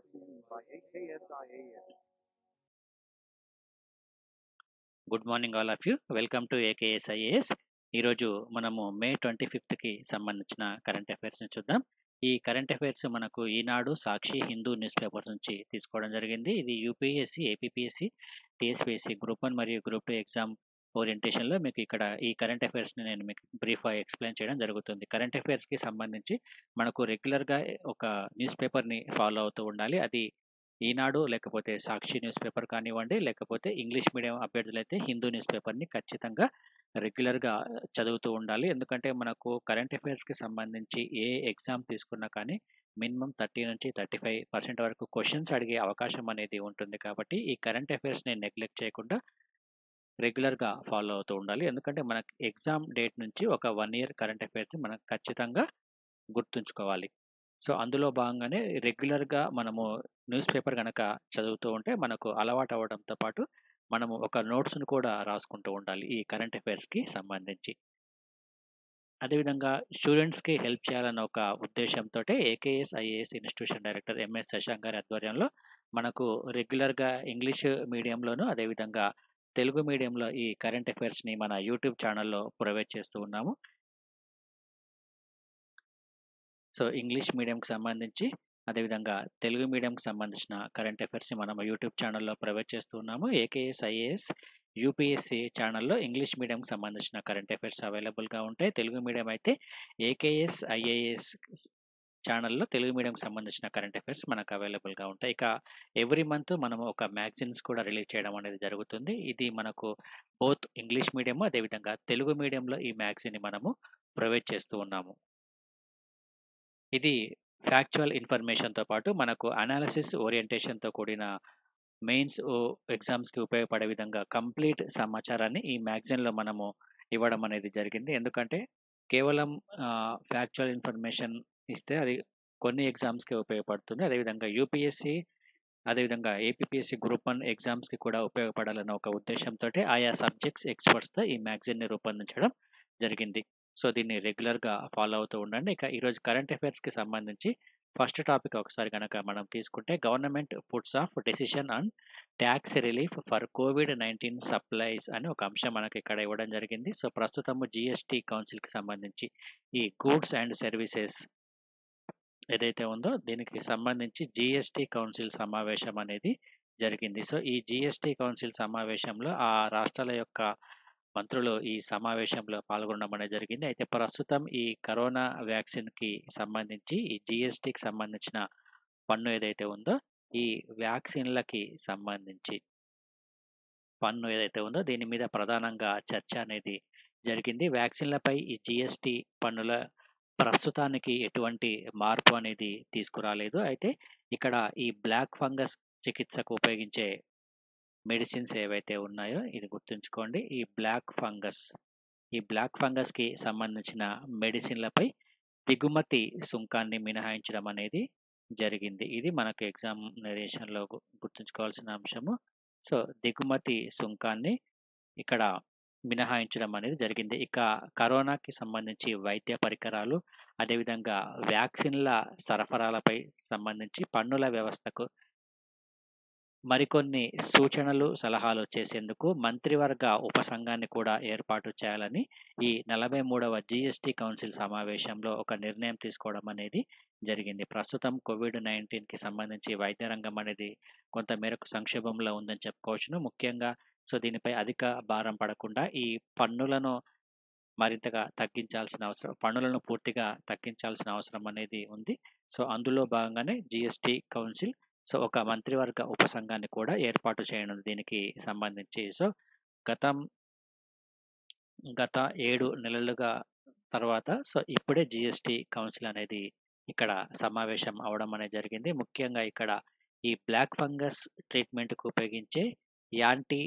by AKSIAS. Good morning all of you welcome to AKS IAS ఈరోజు మనము May twenty ఫిఫ్త్కి సంబంధించిన current అఫైర్స్ని చూద్దాం ఈ కరెంట్ అఫైర్స్ మనకు ఈనాడు సాక్షి హిందూ న్యూస్ పేపర్స్ నుంచి తీసుకోవడం జరిగింది ఇది UPSC APSC TSPSC group one మరియు గ్రూప్ టూ ఎగ్జామ్ ఓరియంటేషన్లో మీకు ఇక్కడ ఈ కరెంట్ అఫైర్స్ని నేను మీకు బ్రీఫ్గా ఎక్స్ప్లెయిన్ చేయడం జరుగుతుంది కరెంట్ అఫైర్స్కి సంబంధించి మనకు రెగ్యులర్గా ఒక న్యూస్ పేపర్ని ఫాలో అవుతూ ఉండాలి అది ఈనాడు లేకపోతే సాక్షి న్యూస్ పేపర్ కానివ్వండి లేకపోతే ఇంగ్లీష్ మీడియం అభ్యర్థులు అయితే హిందూ న్యూస్ పేపర్ని ఖచ్చితంగా రెగ్యులర్గా చదువుతూ ఉండాలి ఎందుకంటే మనకు కరెంట్ అఫైర్స్కి సంబంధించి ఏ ఎగ్జామ్ తీసుకున్నా కానీ మినిమం థర్టీ నుంచి థర్టీ ఫైవ్ పర్సెంట్ వరకు క్వశ్చన్స్ అడిగే అవకాశం అనేది ఉంటుంది కాబట్టి ఈ కరెంట్ అఫైర్స్ని నెగ్లెక్ట్ చేయకుండా రెగ్యులర్గా ఫాలో అవుతూ ఉండాలి ఎందుకంటే మనకు ఎగ్జామ్ డేట్ నుంచి ఒక వన్ ఇయర్ కరెంట్ అఫైర్స్ మనం ఖచ్చితంగా గుర్తుంచుకోవాలి సో అందులో భాగంగానే రెగ్యులర్గా మనము న్యూస్ పేపర్ కనుక చదువుతూ ఉంటే మనకు అలవాటు అవ్వడంతో పాటు మనము ఒక నోట్స్ను కూడా రాసుకుంటూ ఉండాలి ఈ కరెంట్ అఫైర్స్కి సంబంధించి అదేవిధంగా స్టూడెంట్స్కి హెల్ప్ చేయాలన్న ఒక ఉద్దేశంతో AKS IAS institution director MS Shashank గారి ఆధ్వర్యంలో మనకు రెగ్యులర్గా ఇంగ్లీష్ మీడియంలోను అదేవిధంగా తెలుగు మీడియంలో ఈ కరెంట్ అఫైర్స్ని మన యూట్యూబ్ ఛానల్లో ప్రొవైడ్ చేస్తూ ఉన్నాము సో ఇంగ్లీష్ మీడియంకి సంబంధించి అదేవిధంగా తెలుగు మీడియంకి సంబంధించిన కరెంట్ అఫైర్స్ని మనం యూట్యూబ్ ఛానల్లో ప్రొవైడ్ చేస్తూ ఉన్నాము ఏకేఎస్ ఐఏఎస్ యూపీఎస్సి ఛానల్లో ఇంగ్లీష్ మీడియంకి సంబంధించిన కరెంట్ అఫైర్స్ అవైలబుల్గా ఉంటాయి తెలుగు మీడియం అయితే ఏకేఎస్ ఐఏఎస్ ఛానల్లో తెలుగు మీడియంకి సంబంధించిన కరెంట్ అఫైర్స్ మనకు అవైలబుల్గా ఉంటాయి ఇక ఎవ్రీ మంత్ మనం ఒక మ్యాగజిన్స్ కూడా రిలీజ్ చేయడం అనేది జరుగుతుంది ఇది మనకు బోత్ ఇంగ్లీష్ మీడియం అదేవిధంగా తెలుగు మీడియంలో ఈ మ్యాగజిన్ని మనము ప్రొవైడ్ చేస్తూ ఉన్నాము ఇది ఫ్యాక్చువల్ ఇన్ఫర్మేషన్తో పాటు మనకు అనాలిసిస్ ఓరియంటేషన్తో కూడిన మెయిన్స్ ఎగ్జామ్స్కి ఉపయోగపడే విధంగా కంప్లీట్ సమాచారాన్ని ఈ మ్యాగజైన్లో మనము ఇవ్వడం అనేది జరిగింది ఎందుకంటే కేవలం ఫ్యాక్చువల్ ఇన్ఫర్మేషన్ ఇస్తే అది కొన్ని ఎగ్జామ్స్కి ఉపయోగపడుతుంది అదేవిధంగా యూపీఎస్సి అదేవిధంగా ఏపీఎస్సి గ్రూప్ వన్ ఎగ్జామ్స్కి కూడా ఉపయోగపడాలన్న ఒక ఉద్దేశంతో ఆయా సబ్జెక్ట్స్ ఎక్స్పర్ట్స్తో ఈ మ్యాగజైన్ని రూపొందించడం జరిగింది సో దీన్ని రెగ్యులర్గా ఫాలో అవుతూ ఉండండి ఇక ఈరోజు కరెంట్ అఫైర్స్కి సంబంధించి ఫస్ట్ టాపిక్ ఒకసారి కనుక మనం తీసుకుంటే government puts off decision on tax relief for COVID nineteen supplies అని ఒక అంశం మనకి ఇక్కడ ఇవ్వడం జరిగింది సో ప్రస్తుతము జిఎస్టీ కౌన్సిల్కి సంబంధించి ఈ గూడ్స్ అండ్ సర్వీసెస్ ఏదైతే ఉందో దీనికి సంబంధించి జిఎస్టీ కౌన్సిల్ సమావేశం అనేది జరిగింది సో ఈ జిఎస్టీ కౌన్సిల్ సమావేశంలో ఆ రాష్ట్రాల యొక్క మంత్రులు ఈ సమావేశంలో పాల్గొనడం అనేది జరిగింది అయితే ప్రస్తుతం ఈ కరోనా వ్యాక్సిన్కి సంబంధించి ఈ జిఎస్టీకి సంబంధించిన పన్ను ఏదైతే ఉందో ఈ వ్యాక్సిన్లకి సంబంధించి పన్ను ఏదైతే ఉందో దీని మీద ప్రధానంగా చర్చ అనేది జరిగింది వ్యాక్సిన్లపై ఈ జిఎస్టీ పన్నుల ప్రస్తుతానికి ఎటువంటి మార్పు అనేది తీసుకురాలేదు అయితే ఇక్కడ ఈ బ్లాక్ ఫంగస్ చికిత్సకు ఉపయోగించే మెడిసిన్స్ ఏవైతే ఉన్నాయో ఇది గుర్తుంచుకోండి ఈ బ్లాక్ ఫంగస్ ఈ బ్లాక్ ఫంగస్కి సంబంధించిన మెడిసిన్లపై దిగుమతి సుంకాన్ని మినహాయించడం అనేది జరిగింది ఇది మనకు ఎగ్జామినేషన్లో గుర్తుంచుకోవాల్సిన అంశము సో దిగుమతి సుంకాన్ని ఇక్కడ మినహాయించడం అనేది జరిగింది ఇక కరోనాకి సంబంధించి వైద్య పరికరాలు అదేవిధంగా వ్యాక్సిన్ల సరఫరాలపై సంబంధించి పన్నుల వ్యవస్థకు మరికొన్ని సూచనలు సలహాలు చేసేందుకు మంత్రివర్గ ఉపసంఘాన్ని కూడా ఏర్పాటు చేయాలని ఈ నలభై మూడవ జిఎస్టీ కౌన్సిల్ సమావేశంలో ఒక నిర్ణయం తీసుకోవడం అనేది జరిగింది ప్రస్తుతం కోవిడ్ నైన్టీన్కి సంబంధించి వైద్య రంగం అనేది కొంత మేరకు సంక్షోభంలో ఉందని చెప్పుకోవచ్చును ముఖ్యంగా సో దీనిపై అధిక భారం పడకుండా ఈ పన్నులను మరింతగా తగ్గించాల్సిన అవసరం పన్నులను పూర్తిగా తగ్గించాల్సిన అవసరం అనేది ఉంది సో అందులో భాగంగానే జిఎస్టీ కౌన్సిల్ సో ఒక మంత్రివర్గ ఉపసంఘాన్ని కూడా ఏర్పాటు చేయనుంది దీనికి సంబంధించి సో గతం గత ఏడు నెలలుగా తర్వాత సో ఇప్పుడే జిఎస్టీ కౌన్సిల్ అనేది ఇక్కడ సమావేశం అవడం అనేది జరిగింది ముఖ్యంగా ఇక్కడ ఈ బ్లాక్ ఫంగస్ ట్రీట్మెంట్కు ఉపయోగించే యాంటీ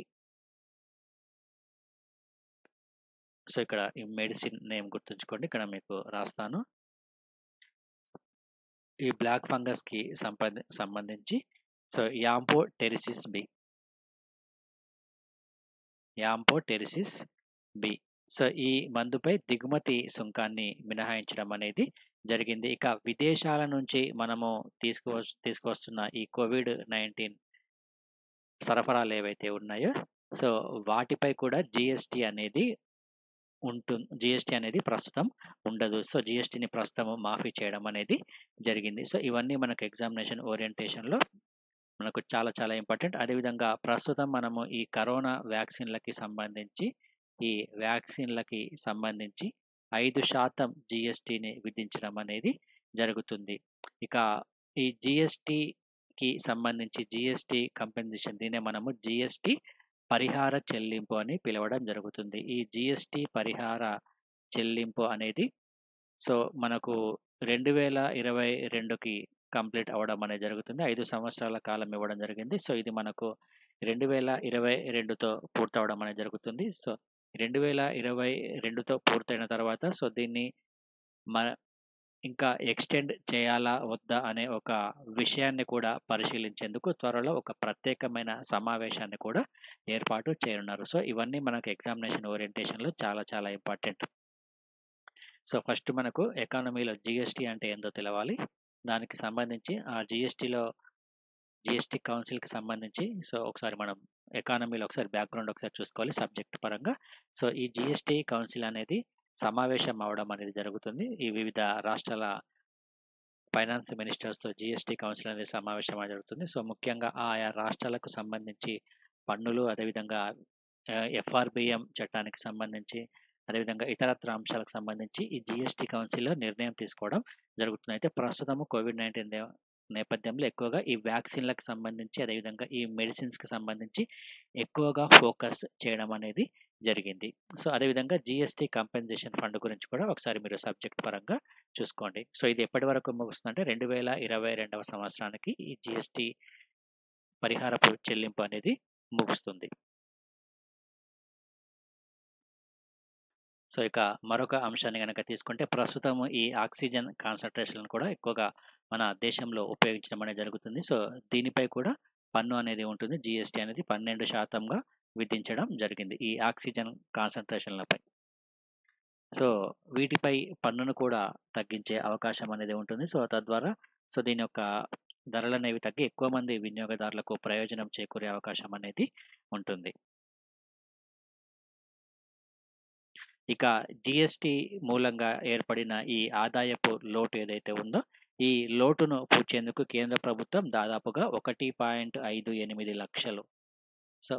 సో ఇక్కడ ఈ మెడిసిన్ నేమ్ గుర్తుంచుకోండి ఇక్కడ మీకు రాస్తాను ఈ బ్లాక్ ఫంగస్కి సంబంధ సంబంధించి so amphotericin B amphotericin B so ఈ మందుపై దిగుమతి సుంకాన్ని మినహాయించడం అనేది జరిగింది. ఇక విదేశాల నుంచి మనము తీసుకువ తీసుకువస్తున్న ఈ కోవిడ్-19 సరఫరాలేవైతే ఉన్నాయో, సో, వాటిపై కూడా జీఎస్టీ అనేది ఉంటుం జీఎస్టీ అనేది ప్రస్తుతం ఉండదు. సో, జీఎస్టీని ప్రస్తుతం మాఫీ చేయడం అనేది జరిగింది. సో, ఇవన్నీ మనకు ఎగ్జామినేషన్ ఓరియంటేషన్‌లో మనకు చాలా చాలా ఇంపార్టెంట్. అదేవిధంగా ప్రస్తుతం మనము ఈ కరోనా వ్యాక్సిన్‌లకి సంబంధించి, ఈ వ్యాక్సిన్‌లకి సంబంధించి 5% జీఎస్టీని విధించడం అనేది జరుగుతుంది. ఇక ఈ జీఎస్టీకి సంబంధించి జీఎస్టీ కంపెన్సేషన్ దీన్నే మనము జీఎస్టీ పరిహార చెల్లింపు అని పిలవడం జరుగుతుంది. ఈ జీఎస్టీ పరిహార చెల్లింపు అనేది సో, మనకు 2022కి కంప్లీట్ అవ్వడం అనేది జరుగుతుంది. 5 సంవత్సరాల కాలం ఇవ్వడం జరిగింది. సో, ఇది మనకు 2022తో పూర్తవ్వడం అనేది జరుగుతుంది. సో, 2022తో పూర్తయిన తర్వాత సో, దీన్ని మన ఇంకా ఎక్స్‌టెండ్ చేయాలా? వద్దా? అనే ఒక విషయాన్ని కూడా పరిశీలించేందుకు త్వరలో ఒక ప్రత్యేకమైన సమావేశాన్ని కూడా ఏర్పాటు చేయనున్నారు. సో, ఇవన్నీ మనకు ఎగ్జామినేషన్ ఓరియంటేషన్‌లో చాలా చాలా ఇంపార్టెంట్. సో, ఫస్ట్ మనకు ఎకానమీలో జీఎస్టీ అంటే ఏందో తెలవాలి. దానికి సంబంధించి ఆ జీఎస్టీలో జీఎస్టీ కౌన్సిల్‌కి సంబంధించి సో, ఒకసారి మనం ఎకానమీలో ఒకసారి బ్యాక్‌గ్రౌండ్ ఒకసారి చూసుకోవాలి సబ్జెక్ట్ పరంగా. సో, ఈ జీఎస్టీ కౌన్సిల్ అనేది సమావేశం అవ్వడం అనేది జరుగుతుంది. ఈ వివిధ రాష్ట్రాల ఫైనాన్స్ మినిస్టర్స్‌తో జీఎస్టీ కౌన్సిల్ అనేది సమావేశం అనేది జరుగుతుంది. సో, ముఖ్యంగా ఆయా రాష్ట్రాలకు సంబంధించి పన్నులు అదేవిధంగా ఆహ్, ఎఫ్ఆర్‌బిఎం చట్టానికి సంబంధించి, అదేవిధంగా ఇతరత్ర అంశాలకు సంబంధించి ఈ జీఎస్టీ కౌన్సిల్‌లో నిర్ణయం తీసుకోవడం జరుగుతుంది. అయితే ప్రస్తుతము కోవిడ్-19 దే నేపథ్యంలో ఎక్కువగా ఈ వ్యాక్సిన్‌లకు సంబంధించి, అదేవిధంగా ఈ మెడిసిన్స్‌కి సంబంధించి ఎక్కువగా ఫోకస్ చేయడం అనేది జరిగింది. సో, అదేవిధంగా జీఎస్టీ కంపెన్సేషన్ ఫండ్ గురించి కూడా ఒకసారి మీరు సబ్జెక్ట్ పరంగా చూసుకోండి. సో, ఇది ఎప్పటి వరకు ముగుస్తుందంటే 2022వ సంవత్సరానికి ఈ జీఎస్టీ పరిహారపు చెల్లింపు అనేది ముగుస్తుంది. సో, ఇక మరొక అంశాన్ని గనక తీసుకుంటే ప్రస్తుతం ఈ ఆక్సిజన్ కాన్సంట్రేషన్‌లను కూడా ఎక్కువగా మన దేశంలో ఉపయోగించడం అనేది జరుగుతుంది. సో, దీనిపై కూడా పన్ను అనేది ఉంటుంది. జీఎస్టీ అనేది 12%గా విధించడం జరిగింది. ఈ ఆక్సిజన్ కాన్సంట్రేషన్‌లపై. సో, వీటిపై పన్నును కూడా తగ్గించే అవకాశం అనేది ఉంటుంది. సో, తద్వారా సో, దీని యొక్క ధరలనేవి తగ్గి ఎక్కువ మంది వినియోగదారులకు ప్రయోజనం చేకూరే అవకాశం అనేది ఉంటుంది. ఇక జీఎస్టీ మూలంగా ఏర్పడిన ఈ ఆదాయపు లోటు ఏదైతే ఉందో, ఈ లోటును పూడ్చేందుకు కేంద్ర ప్రభుత్వం దాదాపుగా 1.58 లక్షలు సో,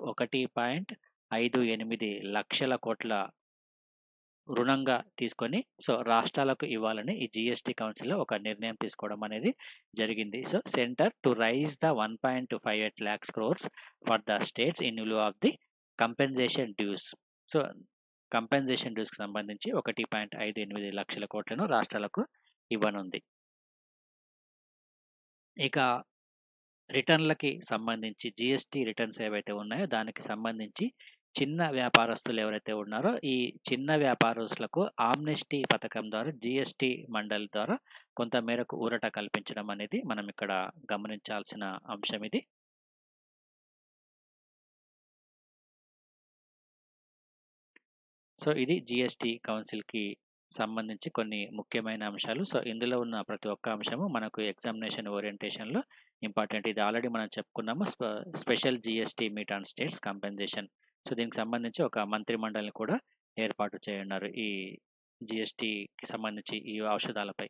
1.58 లక్షల కోట్ల రుణంగా తీసుకొని సో, రాష్ట్రాలకు ఇవ్వాలని ఈ జీఎస్టీ కౌన్సిల్‌లో ఒక నిర్ణయం తీసుకోవడం అనేది జరిగింది. So, centre to raise the 1.58 lakhs crores for the states in lieu of the compensation dues. So, compensation డ్యూస్‌కి సంబంధించి 1.58 లక్షల కోట్లను రాష్ట్రాలకు ఇవ్వనుంది. ఇక రిటర్న్‌లకి సంబంధించి జీఎస్టీ రిటర్న్స్ ఏవైతే ఉన్నాయో దానికి సంబంధించి చిన్న వ్యాపారస్తులు ఎవరైతే ఉన్నారో, ఈ చిన్న వ్యాపారస్తులకు ఆమ్నెస్టీ పథకం ద్వారా జీఎస్టీ మండలి ద్వారా కొంత మేరకు ఊరట కల్పించడం అనేది మనం ఇక్కడ గమనించాల్సిన అంశం ఇది. సో, ఇది జీఎస్టీ కౌన్సిల్‌కి సంబంధించి కొన్ని ముఖ్యమైన అంశాలు. సో, ఇందులో ఉన్న ప్రతి ఒక్క అంశము మనకు ఎగ్జామినేషన్ ఓరియంటేషన్‌లో ఇంపార్టెంట్. ఇది ఆల్రెడీ మనం చెప్పుకున్నాము. స్ప special GST meet on states compensation. So, దీనికి సంబంధించి ఒక మంత్రి మండలిని కూడా ఏర్పాటు చేయనున్నారు. ఈ జీఎస్టీకి సంబంధించి ఈ ఔషధాలపై.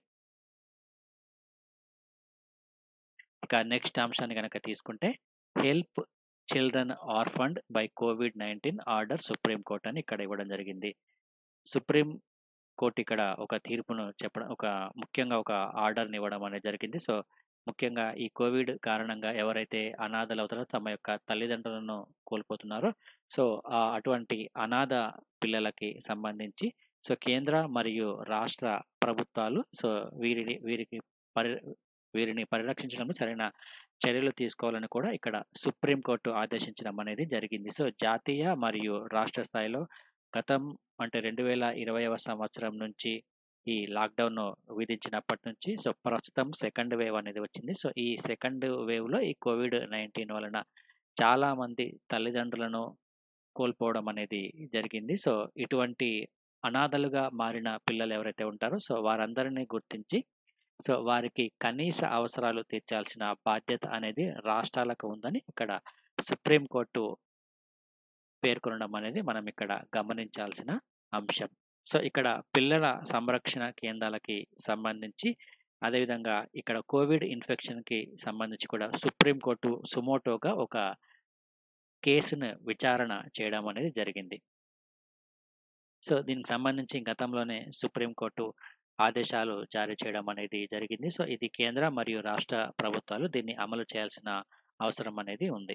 ఇక నెక్స్ట్ అంశాన్ని గనక తీసుకుంటే హెల్ప్ చిల్డ్రన్ ఆర్ఫన్డ్ బై కోవిడ్-19 ఆర్డర్ సుప్రీం కోర్ట్ అని ఇక్కడ ఇవ్వడం జరిగింది. సుప్రీం కోర్ట్ ఇక్కడ ఒక తీర్పును చెప్పడం ఒక ముఖ్యంగా ఒక ఆర్డర్‌ని ఇవ్వడం అనేది జరిగింది. సో, ముఖ్యంగా ఈ కోవిడ్ కారణంగా ఎవరైతే అనాథలవుతారో తమ యొక్క తల్లిదండ్రులను కోల్పోతున్నారో సో, ఆహ్, అటువంటి అనాథ పిల్లలకి సంబంధించి సో, కేంద్ర మరియు రాష్ట్ర ప్రభుత్వాలు సో, వీరిని వీరికి పరి వీరిని పరిరక్షించడంలో సరైన చర్యలు తీసుకోవాలని కూడా ఇక్కడ సుప్రీం కోర్ట్ ఆదేశించడం అనేది జరిగింది. సో, జాతీయ మరియు రాష్ట్ర స్థాయిలో గతం అంటే 2020వ సంవత్సరం నుంచి ఈ లాక్‌డౌన్‌ను విధించినప్పటి నుంచి సో, ప్రస్తుతం సెకండ్ వేవ్ అనేది వచ్చింది. సో, ఈ సెకండ్ వేవ్‌లో ఈ కోవిడ్-19 వలన చాలామంది తల్లిదండ్రులను కోల్పోవడం అనేది జరిగింది. సో, ఇటువంటి అనాథలుగా మారిన పిల్లలు ఎవరైతే ఉంటారో సో వారందరినీ గుర్తించి సో వారికి కనీస అవసరాలు తీర్చాల్సిన బాధ్యత అనేది రాష్ట్రాలకు ఉందని ఇక్కడ సుప్రీం కోర్టు పేర్కొనడం అనేది మనం ఇక్కడ గమనించాల్సిన అంశం. సో, ఇక్కడ పిల్లల సంరక్షణ కేంద్రాలకి సంబంధించి అదేవిధంగా ఇక్కడ కోవిడ్ ఇన్ఫెక్షన్‌కి సంబంధించి కూడా సుప్రీం కోర్టు సుమోటోగా ఒక కేసును విచారణ చేయడం అనేది జరిగింది. సో, దీనికి సంబంధించి గతంలోనే సుప్రీం కోర్టు ఆదేశాలు జారీ చేయడం అనేది జరిగింది. సో, ఇది కేంద్ర మరియు రాష్ట్ర ప్రభుత్వాలు దీన్ని అమలు చేయాల్సిన అవసరం అనేది ఉంది.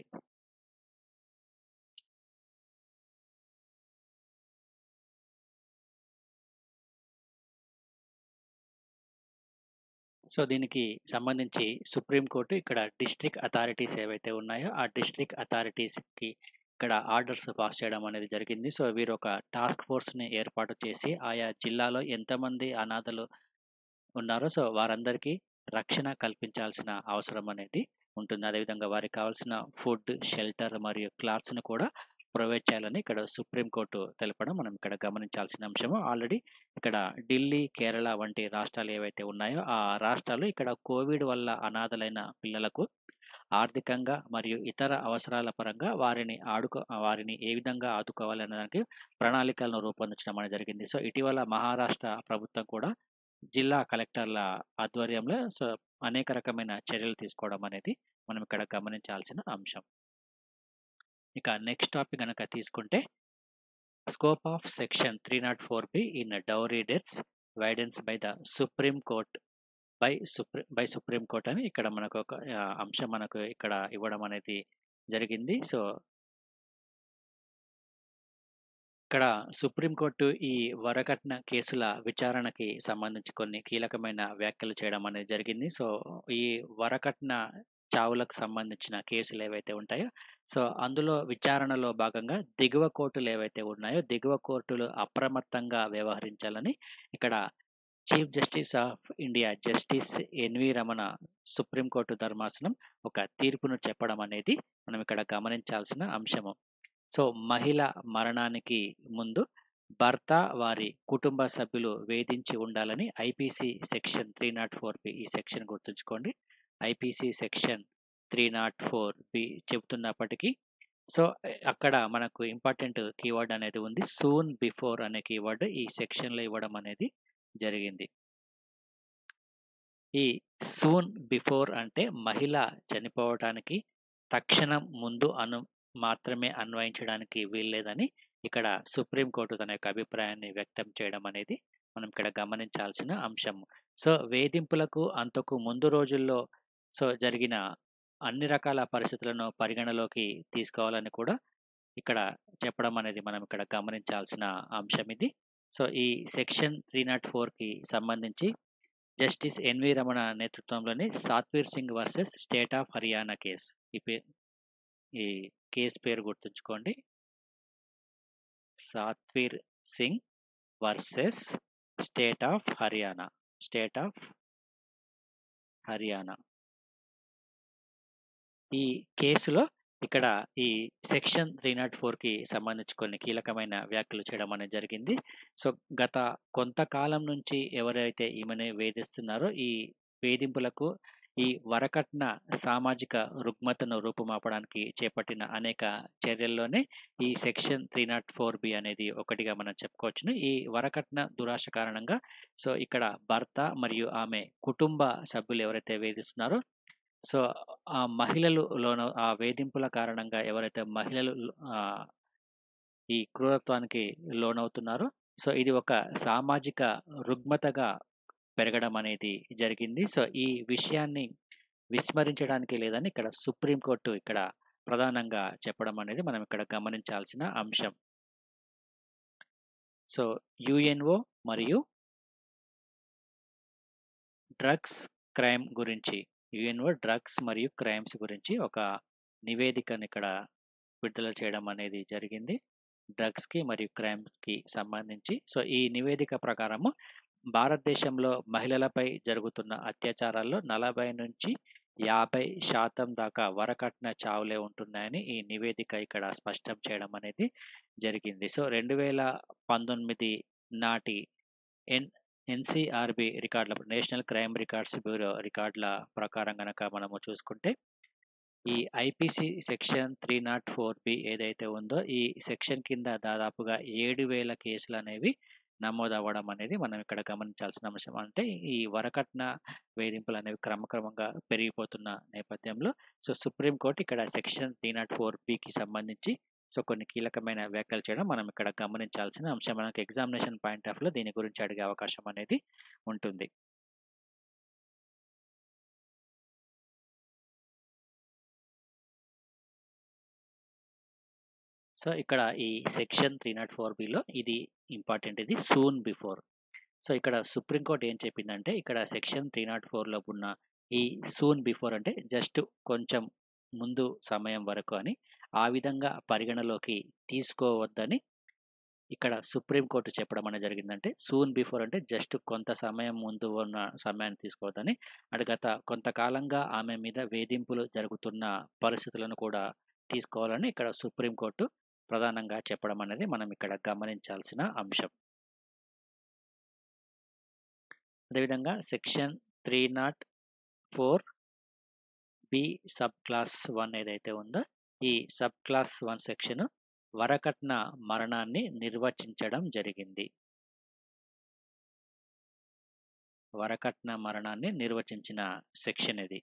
సో, దీనికి సంబంధించి సుప్రీం కోర్టు ఇక్కడ డిస్ట్రిక్ట్ అథారిటీస్ ఏవైతే ఉన్నాయో, ఆ డిస్ట్రిక్ట్ అథారిటీస్‌కి ఇక్కడ ఆర్డర్స్ పాస్ చేయడం అనేది జరిగింది. సో, వీరు ఒక టాస్క్ ఫోర్స్‌ని ఏర్పాటు చేసి ఆయా జిల్లాలో ఎంతమంది అనాథలు ఉన్నారో సో, వారందరికీ రక్షణ కల్పించాల్సిన అవసరం అనేది ఉంటుంది. అదేవిధంగా వారికి కావాల్సిన ఫుడ్, షెల్టర్ మరియు క్లాత్స్‌ని కూడా ప్రొవైడ్ చేయాలని ఇక్కడ సుప్రీం కోర్టు తెలపడం మనం ఇక్కడ గమనించాల్సిన అంశము. ఆల్రెడీ ఇక్కడ ఢిల్లీ, కేరళ వంటి రాష్ట్రాలు ఏవైతే ఉన్నాయో, ఆ రాష్ట్రాలు ఇక్కడ కోవిడ్ వల్ల అనాథలైన పిల్లలకు ఆర్థికంగా మరియు ఇతర అవసరాల పరంగా వారిని ఆడుకో వారిని ఏ విధంగా ఆదుకోవాలనే దానికి ప్రణాళికలను రూపొందించడం అనేది జరిగింది. సో, ఇటీవల మహారాష్ట్ర ప్రభుత్వం కూడా జిల్లా కలెక్టర్ల ఆధ్వర్యంలో సో, అనేక రకమైన చర్యలు తీసుకోవడం అనేది మనం ఇక్కడ గమనించాల్సిన అంశం. ఇక నెక్స్ట్ టాపిక్ గనక తీసుకుంటే స్కోప్ ఆఫ్ సెక్షన్ 304బి in dowry deaths widens by the supreme court by సుప్రీ బై సుప్రీం కోర్ట్ అని ఇక్కడ మనకు ఒక ఆహ్, అంశం మనకు ఇక్కడ ఇవ్వడం అనేది జరిగింది. సో ఇక్కడ సుప్రీం కోర్టు ఈ వరకట్న కేసుల విచారణకి సంబంధించి కొన్ని కీలకమైన వ్యాఖ్యలు చేయడం అనేది జరిగింది. సో, ఈ వరకట్న చావులకు సంబంధించిన కేసులు ఏవైతే ఉంటాయో, సో, అందులో విచారణలో భాగంగా దిగువ కోర్టులు ఏవైతే ఉన్నాయో, దిగువ కోర్టులు అప్రమత్తంగా వ్యవహరించాలని ఇక్కడ chief justice of India justice NV Ramana supreme court ధర్మాసనం ఒక తీర్పును చెప్పడం అనేది మనం ఇక్కడ గమనించాల్సిన అంశము. సో, మహిళ మరణానికి ముందు భర్త, వారి కుటుంబ సభ్యులు వేధించి ఉండాలని ఐపీసీ సెక్షన్ 304బి ఈ సెక్షన్ గుర్తుంచుకోండి. ఐపీసీ సెక్షన్ 304బి చెబుతున్నప్పటికీ సో, అక్కడ మనకు ఇంపార్టెంట్ కీవర్డ్ అనేది ఉంది. సూన్ బిఫోర్ అనే కీవర్డ్ ఈ సెక్షన్‌లో ఇవ్వడం అనేది జరిగింది. ఈ సూన్ బిఫోర్ అంటే మహిళ చనిపోవటానికి తక్షణం ముందు అను మాత్రమే అన్వయించడానికి వీల్లేదని ఇక్కడ సుప్రీం కోర్టు తన యొక్క అభిప్రాయాన్ని వ్యక్తం చేయడం అనేది మనం ఇక్కడ గమనించాల్సిన అంశం. సో, వేధింపులకు అంతకు ముందు రోజుల్లో సో, జరిగిన అన్ని రకాల పరిస్థితులను పరిగణలోకి తీసుకోవాలని కూడా ఇక్కడ చెప్పడం అనేది మనం ఇక్కడ గమనించాల్సిన అంశం ఇది. సో, ఈ సెక్షన్ 304కి సంబంధించి జస్టిస్ ఎన్‌వి రమణ నేతృత్వంలోని Satvir Singh versus state of Haryana case. ఈ పే ఈ కేస్ పేరు గుర్తుంచుకోండి. Satvir Singh versus state of Haryana. State of Haryana. ఈ కేసులో ఇక్కడ ఈ సెక్షన్ 304కి సంబంధించి కొన్ని కీలకమైన వ్యాఖ్యలు చేయడం అనేది జరిగింది. సో, గత కొంతకాలం నుంచి ఎవరైతే ఈమెని వేధిస్తున్నారో ఈ వేధింపులకు ఈ వరకట్న సామాజిక రుగ్మతను రూపుమాపడానికి చేపట్టిన అనేక చర్యల్లోనే ఈ సెక్షన్ 304బి అనేది ఒకటిగా మనం చెప్పుకోవచ్చును. ఈ వరకట్న దురాశ కారణంగా సో, ఇక్కడ భర్త మరియు ఆమె కుటుంబ సభ్యులు ఎవరైతే వేధిస్తున్నారో సో, ఆ మహిళలు లోన ఆ వేధింపుల కారణంగా ఎవరైతే మహిళలు ఆహ్, ఈ క్రూరత్వానికి లోనవుతున్నారో సో, ఇది ఒక సామాజిక రుగ్మతగా పెరగడం అనేది జరిగింది. సో, ఈ విషయాన్ని విస్మరించడానికి లేదని ఇక్కడ సుప్రీం కోర్టు ఇక్కడ ప్రధానంగా చెప్పడం అనేది మనం ఇక్కడ గమనించాల్సిన అంశం. సో, యుఎన్ఓ మరియు డ్రగ్స్ క్రైమ్ గురించి యుఎన్ఓ డ్రగ్స్ మరియు క్రైమ్స్ గురించి ఒక నివేదికను ఇక్కడ విడుదల చేయడం అనేది జరిగింది. డ్రగ్స్‌కి మరియు క్రైమ్స్‌కి సంబంధించి. సో, ఈ నివేదిక ప్రకారము భారతదేశంలో మహిళలపై జరుగుతున్న అత్యాచారాల్లో 40-50% దాకా వరకట్న చావులే ఉంటున్నాయని ఈ నివేదిక ఇక్కడ స్పష్టం చేయడం అనేది జరిగింది. సో, 2019 నాటి ఎన్ ఎన్‌సీఆర్‌బీ రికార్డుల నేషనల్ క్రైమ్ రికార్డ్స్ బ్యూరో రికార్డుల ప్రకారం గనక మనము చూసుకుంటే, ఈ ఐపీసీ సెక్షన్ 304 ఏదైతే ఉందో, ఈ సెక్షన్ కింద దాదాపుగా 7000 కేసులనేవి నమోదవ్వడం అనేది మనం ఇక్కడ గమనించాల్సిన అంశం. అంటే ఈ వరకట్న వేధింపులనేవి క్రమక్రమంగా పెరిగిపోతున్న నేపథ్యంలో, సో సుప్రీం కోర్ట్ ఇక్కడ సెక్షన్ 304కి సంబంధించి సో కొన్ని కీలకమైన వ్యాఖ్యలు చేయడం మనం ఇక్కడ గమనించాల్సిన అంశం. మనకు ఎగ్జామినేషన్ పాయింట్ ఆఫ్‌లో దీని గురించి అడిగే అవకాశం అనేది ఉంటుంది. సో, ఇక్కడ ఈ సెక్షన్ 304బిలో ఇది ఇంపార్టెంట్ ఇది సూన్ బిఫోర్. సో, ఇక్కడ సుప్రీం కోర్ట్ ఏం చెప్పిందంటే, ఇక్కడ సెక్షన్ 304లో ఉన్న ఈ సూన్ బిఫోర్ అంటే జస్ట్ కొంచెం ముందు సమయం వరకు అని, ఆ విధంగా పరిగణలోకి తీసుకోవద్దని ఇక్కడ సుప్రీం కోర్ట్ చెప్పడం అనేది జరిగిందంటే, సూన్ బిఫోర్ అంటే జస్ట్ కొంత సమయం ముందు ఉన్న సమయాన్ని తీసుకోవద్దని. అంటే గత కొంతకాలంగా ఆమె మీద వేధింపులు జరుగుతున్న పరిస్థితులను కూడా తీసుకోవాలని ఇక్కడ సుప్రీం కోర్టు ప్రధానంగా చెప్పడం అనేది మనం ఇక్కడ గమనించాల్సిన అంశం. అదేవిధంగా సెక్షన్ 304బి సబ్ క్లాస్ 1 ఏదైతే ఉందో, ఈ సబ్ క్లాస్ 1 సెక్షన్ వరకట్న మరణాన్ని నిర్వచించడం జరిగింది. వరకట్న మరణాన్ని నిర్వచించిన సెక్షన్ ఇది.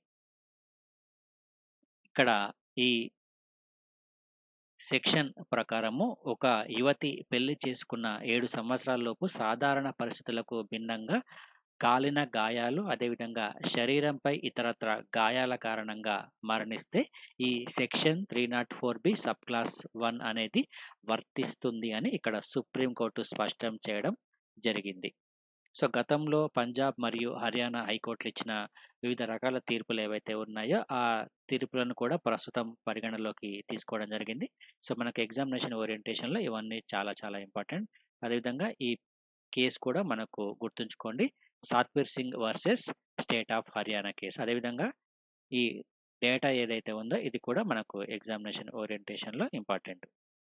ఇక్కడ ఈ సెక్షన్ ప్రకారము ఒక యువతి పెళ్లి చేసుకున్న 7 సంవత్సరాలలోపు సాధారణ పరిస్థితులకు భిన్నంగా కాలిన గాయాలు, అదేవిధంగా శరీరంపై ఇతరత్రా గాయాల కారణంగా మరణిస్తే, ఈ సెక్షన్ 304బి సబ్ క్లాస్ 1 అనేది వర్తిస్తుంది అని ఇక్కడ సుప్రీం కోర్టు స్పష్టం చేయడం జరిగింది. సో, గతంలో పంజాబ్ మరియు హర్యానా హైకోర్టులు ఇచ్చిన వివిధ రకాల తీర్పులు ఏవైతే ఉన్నాయో, ఆ తీర్పులను కూడా ప్రస్తుతం పరిగణలోకి తీసుకోవడం జరిగింది. సో, మనకు ఎగ్జామినేషన్ ఓరియంటేషన్‌లో ఇవన్నీ చాలా చాలా ఇంపార్టెంట్. అదేవిధంగా ఈ కేస్ కూడా మనకు గుర్తుంచుకోండి. Satvir Singh versus state of Haryana case. అదేవిధంగా ఈ డేటా ఏదైతే ఉందో, ఇది కూడా మనకు ఎగ్జామినేషన్ ఓరియంటేషన్‌లో ఇంపార్టెంట్.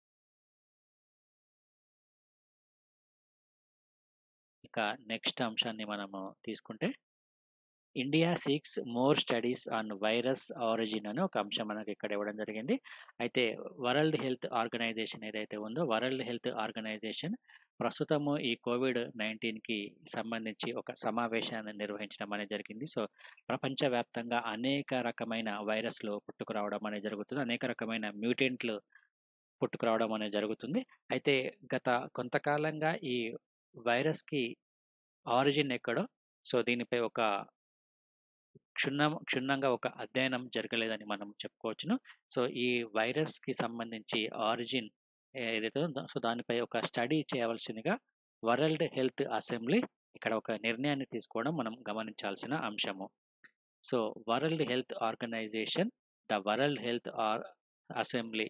ఇక నెక్స్ట్ అంశాన్ని మనము తీసుకుంటే, India seeks more studies on virus origin అని ఒక అంశం మనకి ఇక్కడ ఇవ్వడం జరిగింది. అయితే వరల్డ్ హెల్త్ ఆర్గనైజేషన్ ఏదైతే ఉందో, వరల్డ్ హెల్త్ ఆర్గనైజేషన్ ప్రస్తుతము ఈ కోవిడ్-19కి సంబంధించి ఒక సమావేశాన్ని నిర్వహించడం అనేది జరిగింది. సో, ప్రపంచవ్యాప్తంగా అనేక రకమైన వైరస్‌లు పుట్టుకురావడం అనేది జరుగుతుంది. అనేక రకమైన మ్యూటెంట్లు పుట్టుకురావడం అనేది జరుగుతుంది. అయితే గత కొంతకాలంగా ఈ వైరస్‌కి ఆరిజిన్ ఎక్కడో, సో, దీనిపై ఒక క్షుణ్ణం క్షుణ్ణంగా ఒక అధ్యయనం జరగలేదని మనం చెప్పుకోవచ్చును. సో, ఈ వైరస్‌కి సంబంధించి ఆరిజిన్ ఏదైతే ఉందో, సో, దానిపై ఒక స్టడీ చేయవలసిందిగా వరల్డ్ హెల్త్ అసెంబ్లీ ఇక్కడ ఒక నిర్ణయాన్ని తీసుకోవడం మనం గమనించాల్సిన అంశము. So, world health organisation, the world health or assembly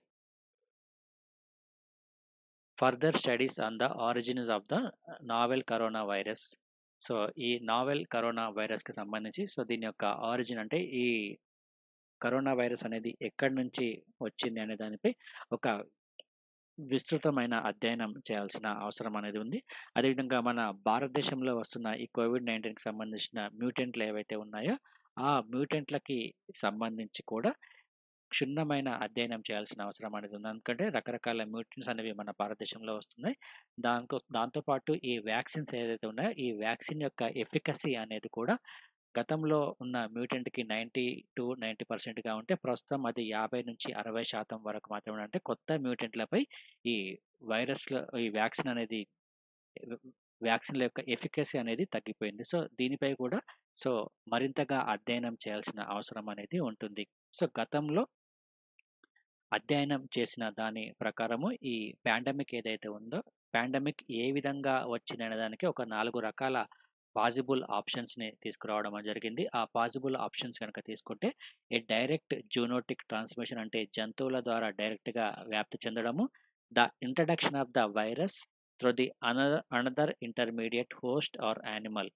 further studies on the origins of the novel corona virus. So, ఈ నావెల్ కరోనా వైరస్‌కి సంబంధించి సో, దీని యొక్క ఆరిజిన్ అంటే ఈ కరోనా వైరస్ అనేది ఎక్కడి నుంచి వచ్చింది అనే దానిపై ఒక విస్తృతమైన అధ్యయనం చేయాల్సిన అవసరం అనేది ఉంది. అదేవిధంగా మన భారతదేశంలో వస్తున్న ఈ కోవిడ్-19కి సంబంధించిన మ్యూటెంట్లు ఏవైతే ఉన్నాయో, ఆ మ్యూటెంట్లకి సంబంధించి కూడా క్షుణ్ణమైన అధ్యయనం చేయాల్సిన అవసరం అనేది ఉంది. ఎందుకంటే రకరకాల మ్యూటెంట్స్ అనేవి మన భారతదేశంలో వస్తున్నాయి. దాంతో దాంతో పాటు ఈ వ్యాక్సిన్స్ ఏదైతే ఉన్నాయో, ఈ వ్యాక్సిన్ యొక్క ఎఫికసీ అనేది కూడా గతంలో ఉన్న మ్యూటెంట్‌కి 90-90%గా ఉంటే, ప్రస్తుతం అది 50-60% వరకు మాత్రమే అంటే కొత్త మ్యూటెంట్లపై ఈ వైరస్‌ల ఈ వ్యాక్సిన్ అనేది వ్యాక్సిన్‌ల యొక్క ఎఫికసీ అనేది తగ్గిపోయింది. సో, దీనిపై కూడా సో, మరింతగా అధ్యయనం చేయాల్సిన అవసరం అనేది ఉంటుంది. సో, గతంలో అధ్యయనం చేసిన దాని ప్రకారము ఈ పాండమిక్ ఏదైతే ఉందో, పాండమిక్ ఏ విధంగా వచ్చిందనే దానికి ఒక 4 రకాల పాజిబుల్ ఆప్షన్స్‌ని తీసుకురావడం అనేది జరిగింది. ఆ పాజిబుల్ ఆప్షన్స్ గనక తీసుకుంటే, ఏ డైరెక్ట్ జూనోటిక్ ట్రాన్స్‌మిషన్ అంటే జంతువుల ద్వారా డైరెక్ట్‌గా వ్యాప్తి చెందడము, the introduction of the virus through the another another intermediate host or animal.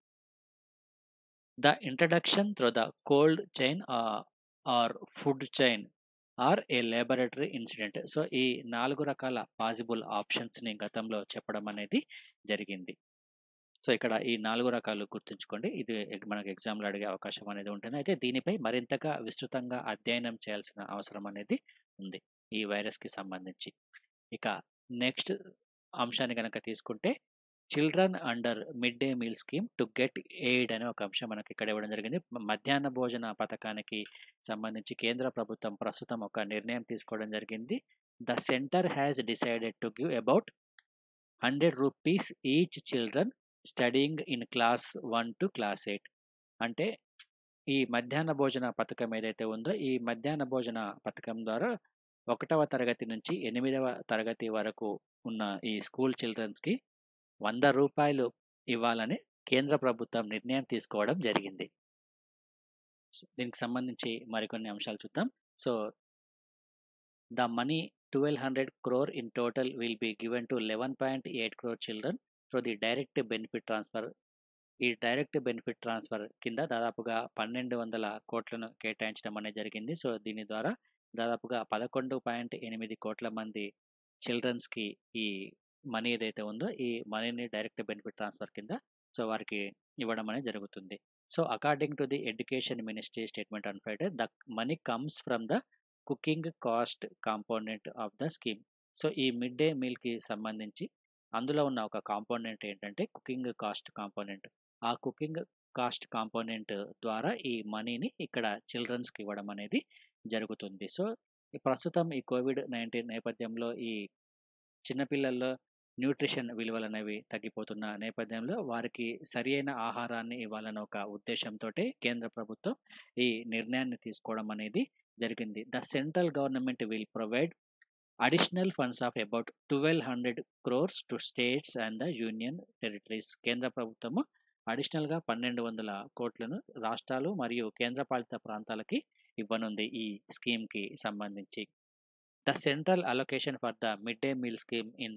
The introduction through the cold chain ah, or food chain or a laboratory incident. So, ఈ 4 రకాల possible ఆప్షన్స్‌ని గతంలో చెప్పడం అనేది జరిగింది. సో, ఇక్కడ ఈ 4 రకాలు గుర్తుంచుకోండి. ఇది ఎగ్ మనకు ఎగ్జామ్‌లో అడిగే అవకాశం అనేది ఉంటుంది. అయితే దీనిపై మరింతగా విస్తృతంగా అధ్యయనం చేయాల్సిన అవసరం అనేది ఉంది. ఈ వైరస్‌కి సంబంధించి. ఇక నెక్స్ట్ అంశాన్ని గనక తీసుకుంటే children under mid day meal scheme to get aid అనే ఒక అంశం మనకి ఇక్కడ ఇవ్వడం జరిగింది. మ మధ్యాహ్న భోజన పథకానికి సంబంధించి కేంద్ర ప్రభుత్వం ప్రస్తుతం ఒక నిర్ణయం తీసుకోవడం జరిగింది. The centre has decided to give about 100 rupees each children studying in class 1 to class 8 అంటే ఈ మధ్యాహ్న భోజన పథకం ఏదైతే ఉందో, ఈ మధ్యాహ్న భోజన పథకం ద్వారా ఒకటవ తరగతి నుంచి ఎనిమిదవ తరగతి వరకు ఉన్న ఈ స్కూల్ చిల్డ్రన్స్‌కి రూ. 100 ఇవ్వాలని కేంద్ర ప్రభుత్వం నిర్ణయం తీసుకోవడం జరిగింది. సో, దీనికి సంబంధించి మరికొన్ని అంశాలు చూద్దాం. So the money 1200 crore in total will be given to 11.8 crore children through the direct benefit transfer. ఈ డైరెక్ట్ బెనిఫిట్ ట్రాన్స్‌ఫర్ కింద దాదాపుగా 1200 కోట్లను కేటాయించడం అనేది జరిగింది. సో, దీని ద్వారా దాదాపుగా 11.8 కోట్ల మంది చిల్డ్రన్స్‌కి ఈ మనీ ఏదైతే ఉందో, ఈ మనీని డైరెక్ట్ బెనిఫిట్ ట్రాన్స్‌ఫర్ కింద సో, వారికి ఇవ్వడం అనేది జరుగుతుంది. So, according to the education ministry statement on Friday the money comes from the cooking cost component of the scheme. So, ఈ మిడ్ డే మీల్‌కి సంబంధించి అందులో ఉన్న ఒక కాంపోనెంట్ ఏంటంటే కుకింగ్ కాస్ట్ కాంపోనెంట్. ఆ కుకింగ్ కాస్ట్ కాంపోనెంట్ ద్వారా ఈ మనీని ఇక్కడ చిల్డ్రన్స్‌కి ఇవ్వడం అనేది జరుగుతుంది. సో, ప్రస్తుతం ఈ కోవిడ్-19 నేపథ్యంలో ఈ చిన్న పిల్లల్లో న్యూట్రిషన్ విలువలనేవి తగ్గిపోతున్న నేపథ్యంలో వారికి సరియైన ఆహారాన్ని ఇవ్వాలన్న ఒక ఉద్దేశ్యంతోటే కేంద్ర ప్రభుత్వం ఈ నిర్ణయాన్ని తీసుకోవడం అనేది జరిగింది. The central government will provide additional funds of about 1200 crores to states and the union territories. కేంద్ర ప్రభుత్వము అడిషనల్‌గా 1200 కోట్లను రాష్ట్రాలు మరియు కేంద్రపాలిత ప్రాంతాలకి ఇవ్వనుంది ఈ స్కీమ్‌కి సంబంధించి. The central allocation for the mid day meal scheme in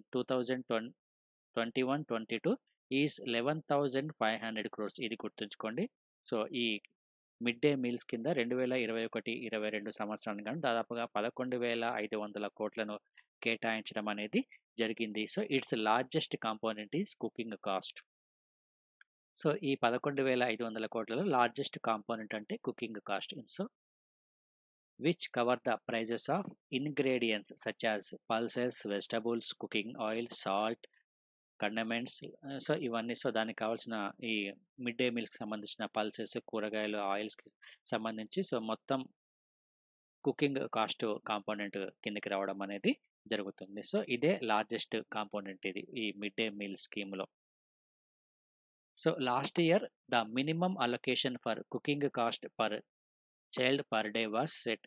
2021-22 is 11,500 crores. ఇది గుర్తుంచుకోండి. సో, ఈ మిడ్ డే మీల్స్ కింద 2021-22 సంవత్సరానికి గాను దాదాపుగా 11,500 కోట్లను కేటాయించడం అనేది జరిగింది. So, its largest component is cooking cost. So, ఈ 11,500 కోట్లలో లార్జెస్ట్ కాంపోనెంట్ అంటే cooking cost. So which cover the prices of ingredients such as pulses, vegetables, cooking oil, salt, condiments ah, so, ఇవన్నీ సో, దానికి కావాల్సిన ఈ మిడ్ డే మీల్స్‌కి సంబంధించిన pulses, కూరగాయలు, ఆయిల్స్‌కి సంబంధించి సో, మొత్తం కుకింగ్ కాస్ట్ కాంపోనెంట్ కిందకి రావడం అనేది జరుగుతుంది. సో, ఇదే లార్జెస్ట్ కాంపోనెంట్ ఇది ఈ మిడ్ డే మీల్ స్కీమ్‌లో. So, last year the minimum allocation for cooking cost per child per day was set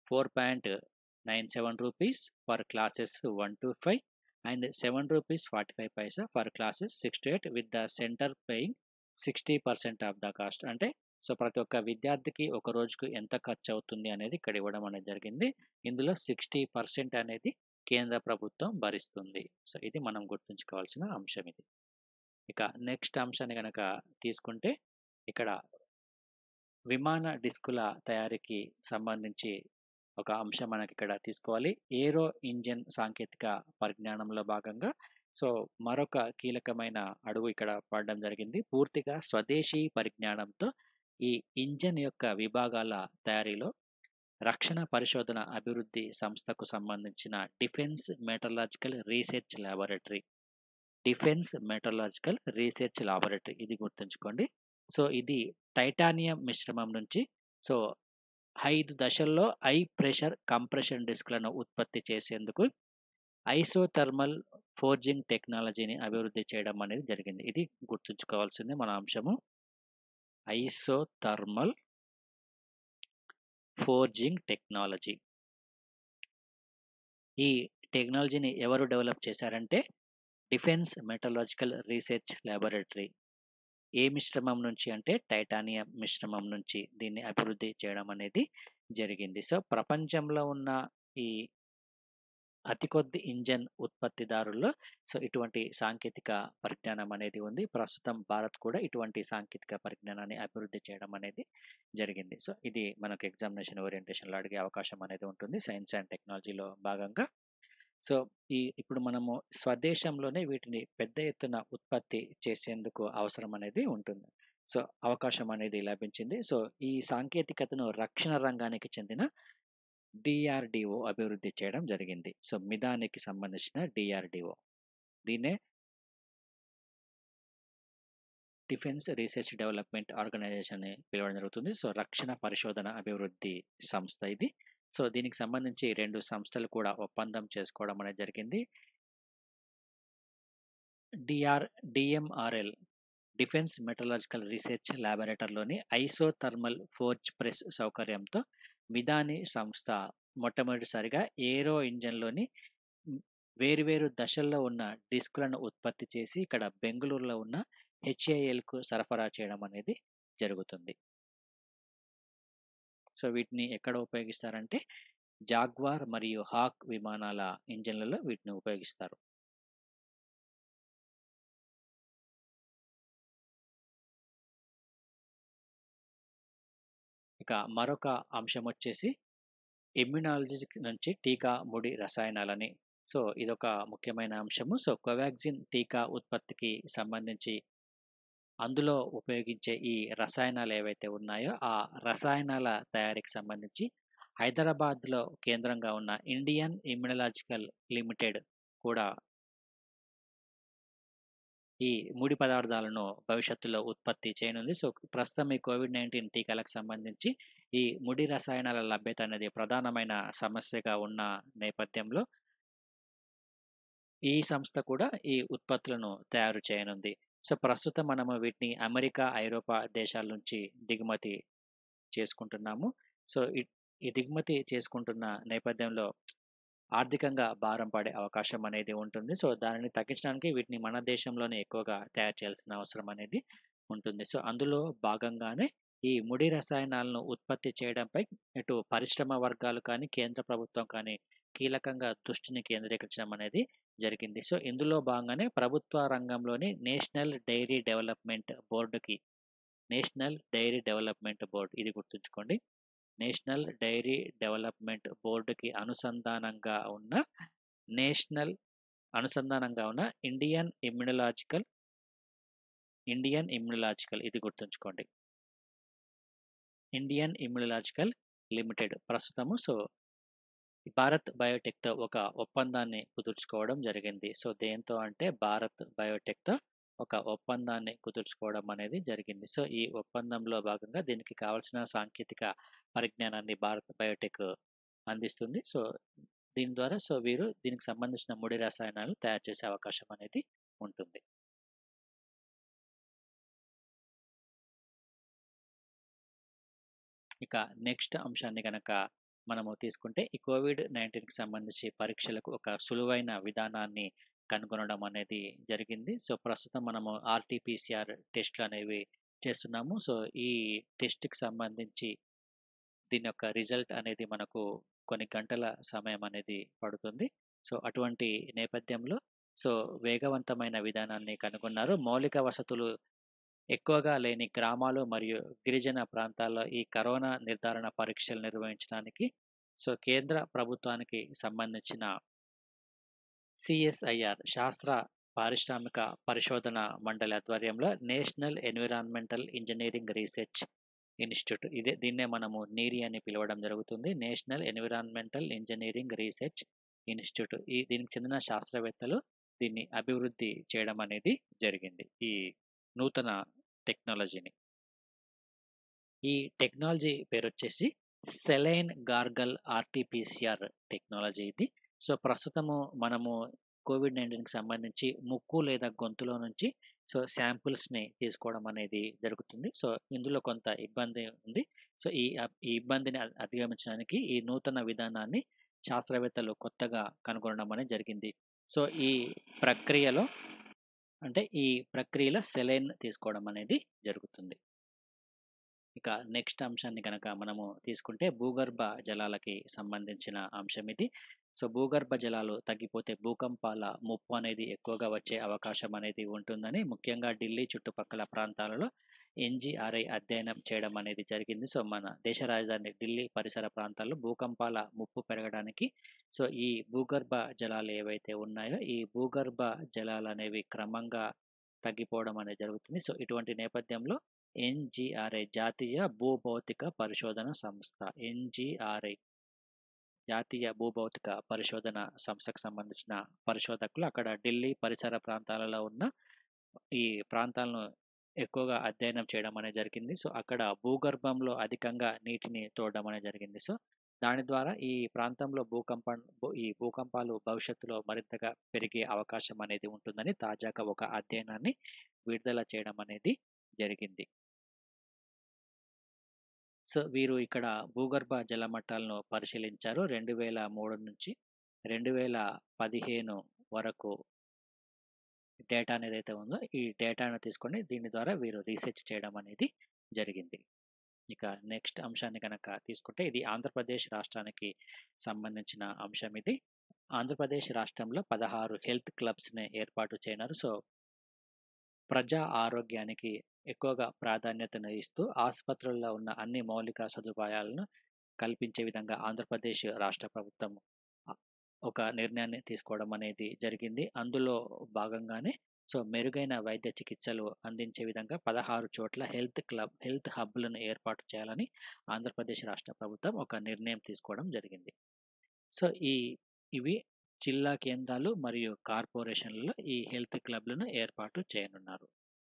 4.97 rupees for classes 1-5 and 7 rupees 45 paisa for classes 6-8 with the centre paying 60% of the cost. అంటే so, ప్రతి ఒక్క విద్యార్థికి ఒక రోజుకు ఎంత ఖర్చవుతుంది అనేది ఇక్కడ ఇవ్వడం అనేది జరిగింది. ఇందులో 60% అనేది కేంద్ర ప్రభుత్వం భరిస్తుంది. సో, ఇది మనం గుర్తుంచుకోవాల్సిన అంశం ఇది. ఇక నెక్స్ట్ అంశాన్ని గనక తీసుకుంటే ఇక్కడ విమాన డిస్కుల తయారీకి సంబంధించి ఒక అంశం మనకిక్కడ తీసుకోవాలి. ఏరో ఇంజిన్ సాంకేతిక పరిజ్ఞానంలో భాగంగా సో, మరొక కీలకమైన అడుగు ఇక్కడ పడడం జరిగింది. పూర్తిగా స్వదేశీ పరిజ్ఞానంతో ఈ ఇంజిన్ యొక్క విభాగాల తయారీలో రక్షణ పరిశోధన అభివృద్ధి సంస్థకు సంబంధించిన defence metallurgical research laboratory. Defence metallurgical research laboratory ఇది గుర్తుంచుకోండి. సో, ఇది టైటానియం మిశ్రమం నుంచి సో, 5 దశల్లో హై ప్రెషర్ కంప్రెషన్ డిస్క్‌లను ఉత్పత్తి చేసేందుకు ఐసోథర్మల్ ఫోర్జింగ్ టెక్నాలజీని అభివృద్ధి చేయడం అనేది జరిగింది. ఇది గుర్తుంచుకోవాల్సింది మన అంశము. Isothermal forging technology. ఈ టెక్నాలజీని ఎవరు డెవలప్ చేశారంటే డిఫెన్స్ మెటలర్జికల్ రీసెర్చ్ లాబొరేటరీ. ఏ మిశ్రమం నుంచి అంటే టైటానియం మిశ్రమం నుంచి దీన్ని అభివృద్ధి చేయడం అనేది జరిగింది. సో, ప్రపంచంలో ఉన్న ఈ అతి కొద్ది ఇంజన్ ఉత్పత్తిదారుల్లో సో ఇటువంటి సాంకేతిక పరిజ్ఞానం అనేది ఉంది. ప్రస్తుతం భారత్ కూడా ఇటువంటి సాంకేతిక పరిజ్ఞానాన్ని అభివృద్ధి చేయడం అనేది జరిగింది. సో ఇది మనకు ఎగ్జామినేషన్ ఓరియంటేషన్‌లో అడిగే అవకాశం అనేది ఉంటుంది. సైన్స్ అండ్ టెక్నాలజీలో భాగంగా. సో ఈ ఇప్పుడు మనము స్వదేశంలోనే వీటిని పెద్ద ఎత్తున ఉత్పత్తి చేసేందుకు అవసరం అనేది ఉంటుంది. సో అవకాశం అనేది లభించింది. సో ఈ సాంకేతికతను రక్షణ రంగానికి చెందిన డీఆర్‌డీఓ అభివృద్ధి చేయడం జరిగింది. సో మిదానికి సంబంధించిన డీఆర్‌డీఓ. దీన్నే డిఫెన్స్ రీసెర్చ్ డెవలప్‌మెంట్ ఆర్గనైజేషన్ అని పిలవడం జరుగుతుంది. సో రక్షణ పరిశోధన అభివృద్ధి సంస్థ ఇది. సో దీనికి సంబంధించి 2 సంస్థలు కూడా ఒప్పందం చేసుకోవడం అనేది జరిగింది. DR DMRL defence metallurgical research లాబొరేటరీలోని ఐసోథర్మల్ ఫోర్జ్ ప్రెస్ సౌకర్యంతో మిదాని సంస్థ మొట్టమొదటిసారిగా ఏరో ఇంజన్‌లోని హ్మ్, వేర్వేరు దశల్లో ఉన్న డిస్కులను ఉత్పత్తి చేసి ఇక్కడ బెంగుళూరులో ఉన్న హెచ్ఏఎల్‌కు సరఫరా చేయడం అనేది జరుగుతుంది. సో వీటిని ఎక్కడ ఉపయోగిస్తారంటే జాగ్వార్ మరియు హాక్ విమానాల ఇంజిన్‌లలో వీటిని ఉపయోగిస్తారు. ఇక మరొక అంశం వచ్చేసి ఇమ్యునాలజిక్ నుంచి టీకా ముడి రసాయనాలని. సో ఇదొక ముఖ్యమైన అంశము. సో కోవాక్సిన్ టీకా ఉత్పత్తికి సంబంధించి అందులో ఉపయోగించే ఈ రసాయనాలు ఏవైతే ఉన్నాయో, ఆ రసాయనాల తయారీకి సంబంధించి హైదరాబాద్‌లో కేంద్రంగా ఉన్న ఇండియన్ ఇమ్యునలాజికల్ లిమిటెడ్ కూడా ఈ ముడి పదార్థాలను భవిష్యత్తులో ఉత్పత్తి చేయనుంది. సో ప్రస్తుతం ఈ కోవిడ్-19 టీకాలకు సంబంధించి ఈ ముడి రసాయనాల లభ్యత అనేది ప్రధానమైన సమస్యగా ఉన్న నేపథ్యంలో ఈ సంస్థ కూడా ఈ ఉత్పత్తులను తయారు చేయనుంది. సో ప్రస్తుతం మనము వీటిని అమెరికా, ఐరోపా దేశాల నుంచి దిగుమతి చేసుకుంటున్నాము. సో ఈ ఈ దిగుమతి చేసుకుంటున్న నేపథ్యంలో ఆర్థికంగా భారం పడే అవకాశం అనేది ఉంటుంది. సో దానిని తగ్గించడానికి వీటిని మన దేశంలోనే ఎక్కువగా తయారు చేయాల్సిన అవసరం అనేది ఉంటుంది. సో అందులో భాగంగానే ఈ ముడి రసాయనాలను ఉత్పత్తి చేయడంపై ఇటు పరిశ్రమ వర్గాలు కానీ, కేంద్ర ప్రభుత్వం కానీ కీలకంగా దృష్టిని కేంద్రీకరించడం అనేది జరిగింది. సో ఇందులో భాగంగానే ప్రభుత్వ రంగంలోని నేషనల్ డెయిరీ డెవలప్‌మెంట్ బోర్డ్‌కి నేషనల్ డెయిరీ డెవలప్‌మెంట్ బోర్డ్ ఇది గుర్తుంచుకోండి. నేషనల్ డెయిరీ డెవలప్‌మెంట్ బోర్డ్‌కి అనుసంధానంగా ఉన్న నేషనల్ అనుసంధానంగా ఉన్న ఇండియన్ ఇమ్యునలాజికల్ ఇండియన్ ఇమ్యునలాజికల్ ఇది గుర్తుంచుకోండి. ఇండియన్ ఇమ్యునలాజికల్ లిమిటెడ్ ప్రస్తుతము సో భారత్ బయోటెక్‌తో ఒక ఒప్పందాన్ని కుదుర్చుకోవడం జరిగింది. సో దేనితో అంటే భారత్ బయోటెక్‌తో ఒక ఒప్పందాన్ని కుదుర్చుకోవడం అనేది జరిగింది. సో ఈ ఒప్పందంలో భాగంగా దీనికి కావాల్సిన సాంకేతిక పరిజ్ఞానాన్ని భారత్ బయోటెక్ అందిస్తుంది. సో దీని ద్వారా సో వీరు దీనికి సంబంధించిన ముడి రసాయనాలు తయారు చేసే అవకాశం అనేది ఉంటుంది. ఇక నెక్స్ట్ అంశాన్ని గనక మనము తీసుకుంటే ఈ కోవిడ్-19కి సంబంధించి పరీక్షలకు ఒక సులువైన విధానాన్ని కనుగొనడం అనేది జరిగింది. సో ప్రస్తుతం మనము ఆర్‌టీ-పీసీఆర్ టెస్ట్‌లనేవి చేస్తున్నాము. సో ఈ టెస్ట్‌కి సంబంధించి దీని యొక్క రిజల్ట్ అనేది మనకు కొన్ని గంటల సమయం అనేది పడుతుంది. సో అటువంటి నేపథ్యంలో సో వేగవంతమైన విధానాన్ని కనుగొన్నారు. మౌలిక వసతులు ఎక్కువగా లేని గ్రామాలు మరియు గిరిజన ప్రాంతాల్లో ఈ కరోనా నిర్ధారణ పరీక్షలు నిర్వహించడానికి సో కేంద్ర ప్రభుత్వానికి సంబంధించిన సీఎస్ఐఆర్ శాస్త్ర పారిశ్రామిక పరిశోధన మండలి ఆధ్వర్యంలో national environmental engineering research institute ఇదే దీన్నే మనము నీరి అని పిలవడం జరుగుతుంది. National environmental engineering research institute. ఈ దీనికి చెందిన శాస్త్రవేత్తలు దీన్ని అభివృద్ధి చేయడం అనేది జరిగింది. ఈ నూతన టెక్నాలజీని. ఈ టెక్నాలజీ పేరొచ్చేసి సెలైన్ గార్గల్ ఆర్‌టీ-పీసీఆర్ టెక్నాలజీ ఇది. సో ప్రస్తుతము మనము కోవిడ్-19కి సంబంధించి ముక్కు లేదా గొంతులో నుంచి సో శాంపిల్స్‌ని తీసుకోవడం అనేది జరుగుతుంది. సో ఇందులో కొంత ఇబ్బంది ఉంది. సో ఈ అ ఈ ఇబ్బందిని అ అధిగమించడానికి ఈ నూతన విధానాన్ని శాస్త్రవేత్తలు కొత్తగా కనుగొనడం అనేది జరిగింది. సో ఈ ప్రక్రియలో అంటే ఈ ప్రక్రియలో సెలైన్ తీసుకోవడం అనేది జరుగుతుంది. ఇక నెక్స్ట్ అంశాన్ని గనక మనము తీసుకుంటే భూగర్భ జలాలకి సంబంధించిన అంశం ఇది. సో భూగర్భ జలాలు తగ్గిపోతే భూకంపాల ముప్పు అనేది ఎక్కువగా వచ్చే అవకాశం అనేది ఉంటుందని ముఖ్యంగా ఢిల్లీ చుట్టుపక్కల ప్రాంతాలలో ఎన్జీఆర్ఐ అధ్యయనం చేయడం అనేది జరిగింది సో మన దేశ రాజధాని ఢిల్లీ పరిసర ప్రాంతాల్లో భూకంపాల ముప్పు పెరగడానికి సో ఈ భూగర్భ జలాలు ఏవైతే ఉన్నాయో ఈ భూగర్భ జలాలు అనేవి క్రమంగా తగ్గిపోవడం అనేది జరుగుతుంది సో ఇటువంటి నేపథ్యంలో ఎన్జిఆర్ఐ జాతీయ భూభౌతిక పరిశోధన సంస్థ ఎన్జిఆర్ఐ జాతీయ భూభౌతిక పరిశోధన సంస్థకు సంబంధించిన పరిశోధకులు అక్కడ ఢిల్లీ పరిసర ప్రాంతాలలో ఉన్న ఈ ప్రాంతాలను ఎక్కువగా అధ్యయనం చేయడం అనేది జరిగింది సో అక్కడ భూగర్భంలో అధికంగా నీటిని తోడడం అనేది జరిగింది సో దాని ద్వారా ఈ ప్రాంతంలో భూకంప ఈ భూకంపాలు భవిష్యత్తులో మరింతగా పెరిగే అవకాశం అనేది ఉంటుందని తాజాగా ఒక అధ్యయనాన్ని విడుదల చేయడం అనేది జరిగింది సో వీరు ఇక్కడ భూగర్భ జలమట్టాలను పరిశీలించారు రెండు వేల మూడు నుంచి రెండు వేల పదిహేను వరకు డేటా అనేది అయితే ఉందో ఈ డేటాను తీసుకొని దీని ద్వారా వీరు రీసెర్చ్ చేయడం అనేది జరిగింది ఇక నెక్స్ట్ అంశాన్ని కనుక తీసుకుంటే ఇది ఆంధ్రప్రదేశ్ రాష్ట్రానికి సంబంధించిన అంశం ఇది ఆంధ్రప్రదేశ్ రాష్ట్రంలో పదహారు హెల్త్ క్లబ్స్ని ఏర్పాటు చేయనారు సో ప్రజా ఆరోగ్యానికి ఎక్కువగా ప్రాధాన్యతను ఇస్తూ ఆసుపత్రుల్లో ఉన్న అన్ని మౌలిక సదుపాయాలను కల్పించే విధంగా ఆంధ్రప్రదేశ్ రాష్ట్ర ప్రభుత్వం ఒక నిర్ణయాన్ని తీసుకోవడం అనేది జరిగింది అందులో భాగంగానే సో మెరుగైన వైద్య చికిత్సలు అందించే విధంగా పదహారు చోట్ల హెల్త్ క్లబ్ హెల్త్ హబ్లను ఏర్పాటు చేయాలని ఆంధ్రప్రదేశ్ రాష్ట్ర ప్రభుత్వం ఒక నిర్ణయం తీసుకోవడం జరిగింది సో ఈ ఇవి జిల్లా కేంద్రాలు మరియు కార్పొరేషన్లలో ఈ హెల్త్ క్లబ్లను ఏర్పాటు చేయనున్నారు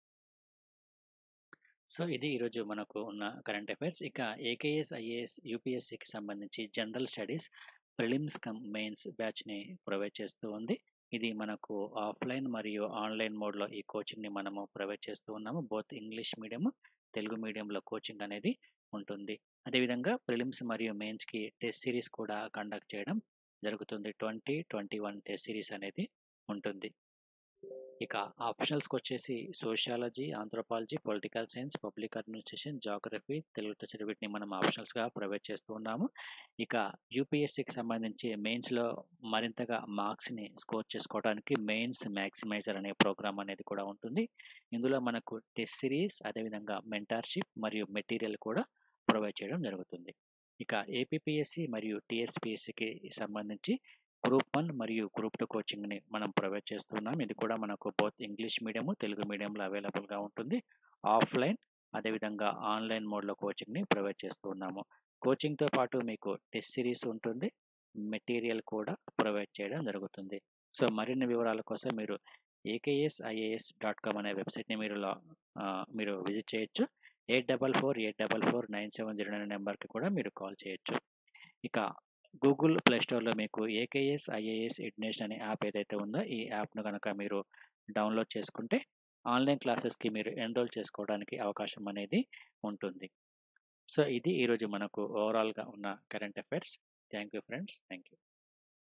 సో ఇది ఈరోజు మనకు ఉన్న కరెంట్ అఫైర్స్ ఇక ఏకేఎస్ ఐఏఎస్ యూపీఎస్సికి సంబంధించి general studies prelims cum mains బ్యాచ్ని ప్రొవైడ్ చేస్తూ ఉంది ఇది మనకు ఆఫ్లైన్ మరియు ఆన్లైన్ మోడ్లో ఈ కోచింగ్ని మనము ప్రొవైడ్ చేస్తూ ఉన్నాము బోత్ ఇంగ్లీష్ మీడియం తెలుగు మీడియంలో కోచింగ్ అనేది ఉంటుంది అదేవిధంగా ప్రిలిమ్స్ మరియు మెయిన్స్కి టెస్ట్ సిరీస్ కూడా కండక్ట్ చేయడం జరుగుతుంది twenty twenty one test series అనేది ఉంటుంది ఇక ఆప్షనల్స్కి వచ్చేసి sociology anthropology political science public administration geography Telugu teacher వీటిని మనం ఆప్షనల్స్గా ప్రొవైడ్ చేస్తూ ఉన్నాము ఇక యూపీఎస్సికి సంబంధించి మెయిన్స్లో మరింతగా మార్క్స్ని స్కోర్ చేసుకోవడానికి మెయిన్స్ మ్యాక్సిమైజర్ అనే ప్రోగ్రామ్ అనేది కూడా ఉంటుంది ఇందులో మనకు టెస్ట్ సిరీస్ అదేవిధంగా మెంటార్షిప్ మరియు మెటీరియల్ కూడా ప్రొవైడ్ చేయడం జరుగుతుంది ఇక ఏపీపీఎస్సి మరియు టీఎస్పీఎస్సికి సంబంధించి గ్రూప్ వన్ మరియు గ్రూప్ టూ కోచింగ్ని మనం ప్రొవైడ్ చేస్తున్నాం ఇది కూడా మనకు బోత్ ఇంగ్లీష్ మీడియము తెలుగు మీడియంలో అవైలబుల్గా ఉంటుంది ఆఫ్లైన్ అదేవిధంగా ఆన్లైన్ మోడ్లో కోచింగ్ని ప్రొవైడ్ చేస్తూ ఉన్నాము కోచింగ్తో పాటు మీకు టెస్ట్ సిరీస్ ఉంటుంది మెటీరియల్ కూడా ప్రొవైడ్ చేయడం జరుగుతుంది సో మరిన్ని వివరాల కోసం మీరు ఏకేఎస్ ఐఏఎస్ డాట్ కామ్ అనే వెబ్సైట్ని మీరు మీరు విజిట్ చేయొచ్చు eight double four eight double four nine seven zero nine నెంబర్కి కూడా మీరు కాల్ చేయొచ్చు ఇక గూగుల్ ప్లేస్టోర్లో మీకు ఏకేఎస్ ఐఏఎస్ ఎడ్యునేషన్ అనే యాప్ ఏదైతే ఉందో ఈ యాప్ను కనుక మీరు డౌన్లోడ్ చేసుకుంటే ఆన్లైన్ క్లాసెస్కి మీరు ఎన్రోల్ చేసుకోవడానికి అవకాశం అనేది ఉంటుంది సో ఇది ఈరోజు మనకు ఓవరాల్గా ఉన్న current affairs thank you friends thank you